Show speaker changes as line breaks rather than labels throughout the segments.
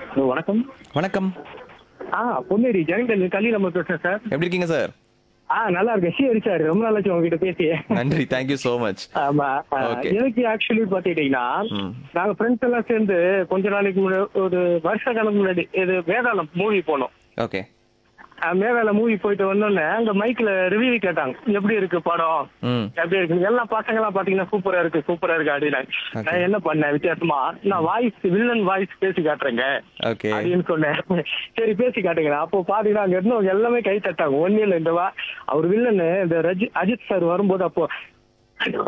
Hello வணக்கம்
வணக்கம்
ஆ பொன்னேரி ஜெகன் கல்வி நம்ம பேசுறேன் சார்
எப்படி இருக்கீங்க சார்
ஆ நல்லா இருக்கேன் சி சார் ரொம்ப நாளாச்சு உங்ககிட்ட பேசி
நன்றி தேங்க்யூ so மச்
ஆமா ஆ,
Okay.
எனக்கு ஆக்சுவலி பாத்துக்கிட்டீங்கன்னா
ம்.
நாங்க ஃப்ரெண்ட்ஸ் எல்லாம் சேர்ந்து கொஞ்ச நாளைக்கு முன்னாடி ஒரு வருஷ கணக்கு முன்னாடி இது வேதாளம் மூவி போனோம்
ஓகே
ஆ, மேகால மூவி போயிட்டு வந்தோடனே அங்க மைக்ல ரிவ்யூ கேட்டாங்க எப்படி இருக்கு படம்
ம்
எப்படி இருக்கு எல்லா பசங்க எல்லாம் பாத்தீங்கன்னா சூப்பரா இருக்கு சூப்பரா இருக்கு அப்படின்னு நான் என்ன பண்ணேன் வித்தியாசமா நான் வாய்ஸ் வில்லன் வாய்ஸ் பேசி காட்டுறேங்க
ஓகே
அப்படின்னு சொன்னேன் சரி பேசி காட்டுங்க அப்போ பாத்தீங்கன்னா அங்க இருந்தவங்க எல்லாமே கை தட்டாங்க ஒண்ணு இல்ல இந்த வா அவர் வில்லன் இந்த ரஜி அஜித் சார் வரும்போது அப்போ "Hello,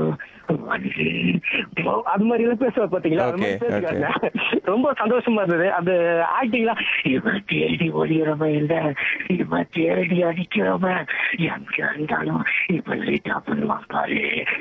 அது மாதிரி எல்லாம் பேசுவார் பாத்தீங்களா அது மாதிரி
Okay,
பேசி காட்டினேன். ரொம்ப சந்தோஷமா இருந்தது அந்த ஆக்டிங்லாம் இவன் தேடி ஒளியறவன் இல்ல இவன் தேடி அடிக்கிறவன் எங்க இருந்தாலும் இப்ப லேட்டா பண்ணுவான் பாரு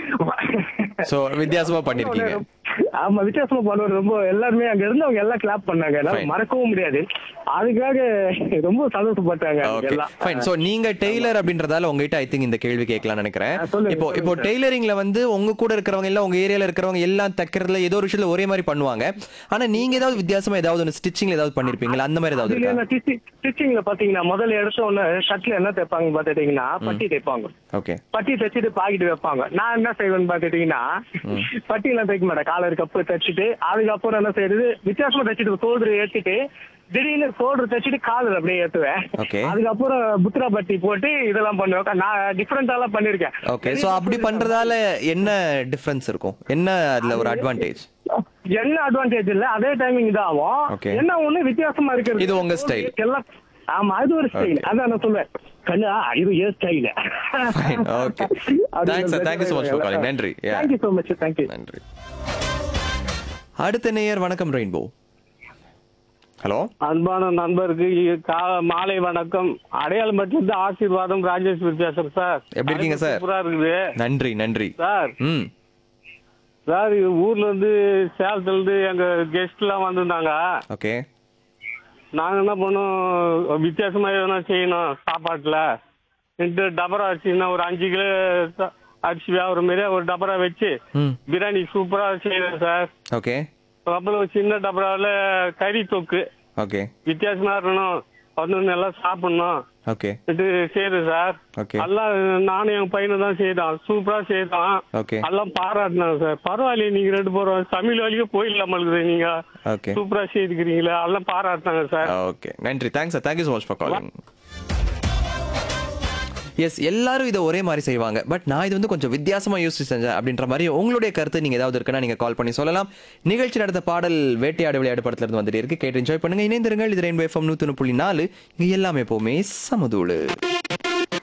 So, வித்தியாசமா பண்ணிருக்கீங்க.
ஆமா வித்தியாசமா பண்ணுவார் ரொம்ப எல்லாருமே அங்க இருந்தவங்க எல்லாம் கிளாப் பண்ணாங்க என்னால
Fine.
மறக்கவும் முடியாது அதுக்காக ரொம்ப சந்தோஷப்பட்டாங்க அவங்க
ஓகே
எல்லாம்
ஃபைன் சோ நீங்க டெய்லர் அப்படின்றதால உங்ககிட்ட ஐ திங்க் இந்த கேள்வி கேட்கலாம்னு நினைக்கிறேன்
ஆ, சொல்லுங்க,
இப்போ இப்போ
சொல்லுங்க, sir.
டெய்லரிங்ல வந்து உங்க கூட இருக்கிறவங்க இல்ல உங்க ஏரியால இருக்கிறவங்க எல்லாம் தைக்கிறதுல ஏதோ ஒரு விஷயத்துல ஒரே மாதிரி பண்ணுவாங்க ஆனா நீங்க ஏதாவது வித்தியாசமா ஏதாவது ஒன்று ஸ்டிச்சிங்ல ஏதாவது பண்ணிருப்பீங்களா அந்த மாதிரி ஏதாவது இருக்கா
ஸ்டிச்சிங்ல பாத்தீங்கன்னா முதல்ல எடுத்த உடனே ஷர்ட்ல என்ன தைப்பாங்க பாத்துட்டீங்கன்னா பட்டி தைப்பாங்க
ஓகே
பட்டி தைச்சிட்டு பாக்கெட் வைப்பாங்க நான் என்ன செய்வேன்னு பாத்துட்டீங்கன்னா பட்டி எல்லாம் தைக்க மாட்டேன் காலர் கப்பு தைச்சிட்டு அதுக்கப்புறம் என்ன செய்யறது வித்தியாசமா தைச்சிட்டு சோல்டர் ஏத்திட்டு திடீர்னு சோல்டர் தைச்சிட்டு காலர் அப்படியே ஏத்துவேன்
Okay.
அதுக்கப்புறம் புத்ரா பட்டி போட்டு இதெல்லாம் பண்ணுவேன் நான் டிஃபரெண்டா எல்லாம் பண்ணிருக்கேன்
ஓகே சோ அப்படி பண்றதால என்ன டிஃபரன்ஸ் இருக்கும் என்ன அதுல ஒரு அட்வான்டேஜ்
என்ன அட்வான்டேஜ் இல்ல அதே டைமிங் தான் ஆகும்
Okay.
என்ன ஒண்ணு வித்தியாசமா இருக்கிறது
இது உங்க style.
எல்லாம் ஆமா அது ஒரு ஸ்டைல் அதான் நான் சொல்லுவேன் கண்ணா இது ஏன் style
Fine, okay. Thanks, sir. Thank you so much for calling. நன்றி. Yeah.
Thank you so much thank you
நன்றி அடுத்த நேயர் வணக்கம் ரெயின்போ ஹலோ
அன்பான நண்பருக்கு கா- மாலை வணக்கம் அடையாளம்பட்டிலிருந்து ஆசீர்வாதம் ராஜேஸ்வரி பேசுறேன் சார்
எப்படி இருக்கீங்க சார்?
சூப்பரா இருக்குது
நன்றி நன்றி
சார்
ம்
சார் இது ஊர்ல இருந்து சேலத்துல இருந்து எங்க கெஸ்ட் எல்லாம் வந்திருந்தாங்க
ஓகே
நாங்க என்ன பண்ணோம் வித்தியாசமா எதனா செய்யணும் சாப்பாட்டுல ரெண்டு டபரா அரிசின்னா ஒரு அஞ்சு கிலோ ச- அரிசி வியாபாரம் மாரி ஒரு டபரா வச்சு
ம்
பிரியாணி சூப்பரா செய்யணும் சார்
ஓகே
அப்புறம் ஒரு சின்ன டபராவில் கறி தொக்கு
ஓகே
வித்தியாசமா இருக்கணும் வந்து நல்லா சாப்பிடணும்
ஓகே
இது செய்யுது சார்
Okay.
எல்லாம் நானும் என் பையனும் தான் செய்தான் சூப்பரா செய்தான்
Okay.
எல்லாம் பாராட்டினாங்க சார் பரவாயில்லையே நீங்க ரெண்டு பேரும் தமிழ் வழியும் போயிடலாம் இருக்குது நீங்க
ஓகே
சூப்பரா செய்துக்கிறீங்களா எல்லாம் பாராட்டினாங்க சார்
ஓகே நன்றி thanks sir thank you so much for calling yes எல்லாரும் இதை ஒரே மாதிரி செய்வாங்க பட் நான் இது வந்து கொஞ்சம் வித்தியாசமா யோசிச்சு செஞ்சேன் அப்படின்ற மாதிரி உங்களுடைய கருத்து நீங்க ஏதாவது இருக்குன்னா நீங்க கால் பண்ணி சொல்லலாம் நிகழ்ச்சி நடந்த பாடல் வேட்டையாடு விளையாடு படத்துல இருந்து வந்துட்டு இருக்கு கேட்டு என்ஜாய் பண்ணுங்க இணைந்திருங்கள் இது ரெயின்போ எஃப்எம் நூத்தி புள்ளி நாலு இங்க எல்லாமே எப்பவுமே சமதூளு